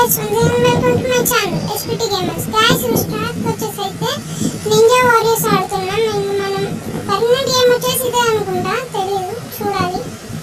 Guys welcome to my channel SPT gamers guys ఈ start వచ్చేసి అయితే నింజా వారియర్స్ ఆడుతున్నాం ఇంక మనం పర్మనెంట్ గేమ్ వచ్చేసి ఇదే అనుకుంటా తెలియదు చూడాలి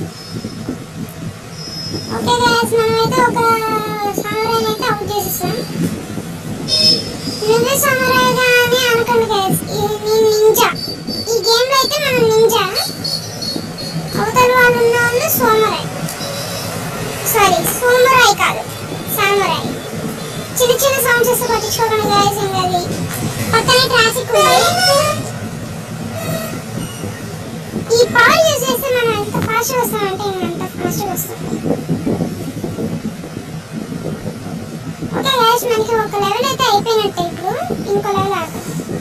ఓకే గైస్ మనమైతే ఒక సామరాయిని అయితే అవుట్ చేసేసాం నువ్వే సామరాయిగా అని అనుకోండి గైస్ నేను నింజా ఈ గేమ్లో అయితే మనం నింజా అవతల వాళ్ళు ఉన్న వాళ్ళు సోమరాయ్ సారీ సోమరాయ్ కాదు సామరాయ్ చిన్న చిన్న సౌండ్స్ వస్తే పట్టించుకోకండి గాయస్ ఇంకా అది పక్కనే ట్రాఫిక్ ఉంది ఈ పవర్ యూజ్ చేస్తే మనం ఎంత ఫాస్ట్గా వస్తామంటే ఇంకా అంత ఫాస్ట్గా వస్తాం ఓకే గాయస్ మనకి ఒక లెవెల్ అయితే అయిపోయినట్టే ఇప్పుడు ఇంకో లెవెల్ ఆడతాం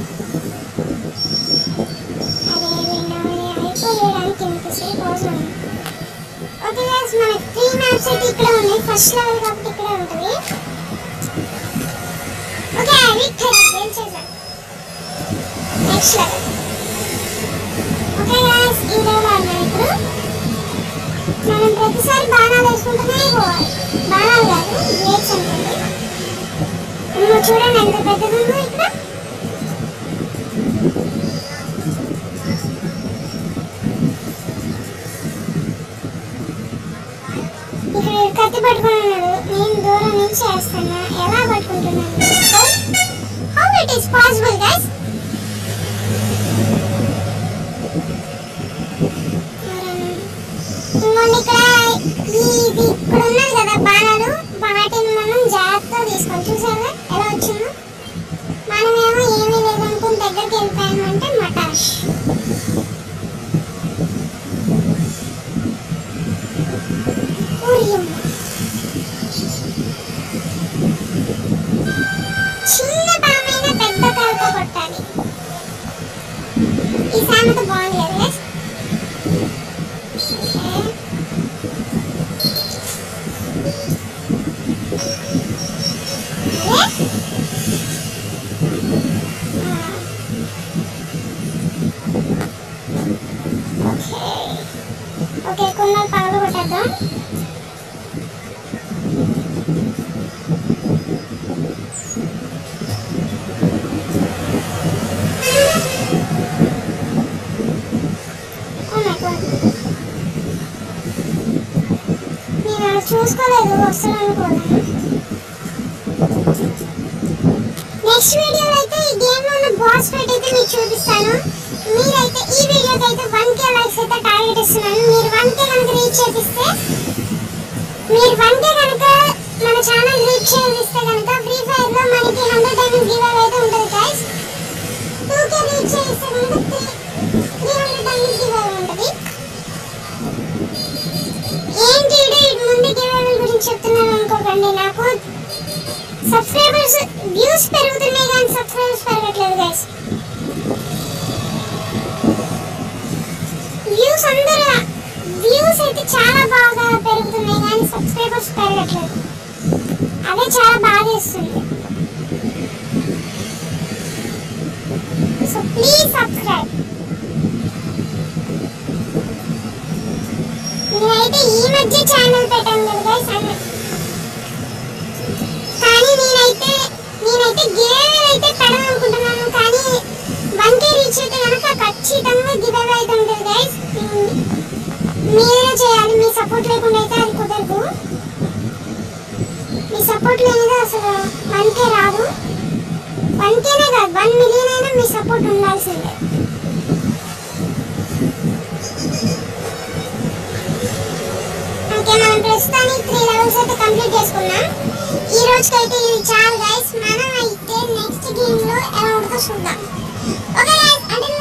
అరే వీళ్ళు అయిపోయడానికి ఎంతసేపు అవసరం ఓకే గైస్ మనకి త్రీ మ్యాప్స్ అయితే ఇక్కడ ఉన్నాయి ఫస్ట్ లెవెల్ కాబట్టి ఇక్కడే ఉంటుంది ఓకే విక్టరీ గెలిచేసాం నెక్స్ట్ లెవెల్ ఓకే గైస్ ఈ లెవెల్ ఆడినా ఇప్పుడు మనం ప్రతిసారి బాణాలు వేసుకుంటూనే పోవాలి బాణాలు కాదు బ్రేక్స్ ఉంటుంది నువ్వు చూడండి ఎంత పెద్దది ఉందో ఇక్కడ ఇక్కడ కత్తి పట్టుకుని ఉన్నాడు నేను దూరం నుంచి వేస్తాను ఎలా పట్టుకుంటున్నాను how it is possible guys ఇంకోండి ఇక్కడ ఈ ఇది ఇక్కడ ఉన్నది కదా బాణాలు వాటిని మనం జాగ్రత్తగా తీసుకోవాలి చూసారా ఎలా వచ్చిందో మనమేమో ఏమీ లేదనుకుని దగ్గరికి వెళ్ళిపోయామంటే మటాష్ ఊరియమ్మ చిన్న పామైన పెద్ద కాలుతో కొట్టాలి ఈ సామెత బాగుంది కదా guys? ఓకే. ఓకే ఓకే కుండలు పగలు కొట్టేద్దాం Oh my God. నేను అలా చూసుకోలేదు వస్తాను అనుకోలేదు నెక్స్ట్ వీడియోలో అయితే ఈ గేమ్ లో ఉన్న బాస్ ఫైట్ అయితే మీకు చూపిస్తాను మీరైతే ఈ వీడియోకి అయితే వన్ కే లైక్స్ అయితే టార్గెట్ ఇస్తున్నాను మీరు వన్ కే కనుక రీచ్ చేపిస్తే మీరు వన్ కే కనుక మన ఛానల్ రీచ్ చేపిస్తే కనుక ఫ్రీ ఫైర్ లో మనకి హండ్రెడ్ డైమండ్ గివ్ అవే అయితే ఉంటుంది గైస్ టూ కే రీచ్ చేస్తే కనుక three three hundred diamond give away ఉంటుంది ఏంటి ఈడు ఇటు ముందు గివ్ అవే గురించి చెప్తున్నాను అనుకోకండి నాకు సబ్స్క్రైబర్స్ వ్యూస్ పెరుగుతున్నాయి కానీ సబ్స్క్రైబర్స్ పెరగట్లేదు గైస్ వ్యూస్ అందరూ వ్యూస్ అయితే చాలా బాగా పెరుగుతున్నాయి కానీ సబ్స్క్రైబర్స్ పెరగట్లేదు అదే చాలా బాధేస్తుంది సో ప్లీజ్ సబ్స్క్రైబ్ నేనైతే ఈ మధ్య ఛానల్ పెట్టాను కదా గైస్ అన్న కానీ నేనైతే నేనైతే గేమ్ అయితే పెడదామనుకుంటున్నాను కానీ వన్ కే రీచ్ అయితే కనుక ఖచ్చితంగా గివ్ అవే అయితే ఉంటుంది గైస్ మీరే చేయాలి మీ సపోర్ట్ లేకుండా అయితే అది కుదరదు మీ సపోర్ట్ లేనిది అసలు వన్ కే రాదు వన్ కేనే కాదు వన్ మిలియన్ అయినా మీ సపోర్ట్ ఉండాల్సిందే ఓకే మనం ప్రస్తుతానికి త్రీ లెవెల్స్ అయితే కంప్లీట్ చేసుకున్నాం ఈ రోజుకైతే ఇది చాలు గైస్ మనం అయితే నెక్స్ట్ గేమ్ లో ఎలా ఉంటుందో చూద్దాం ఓకే గైస్ అంటే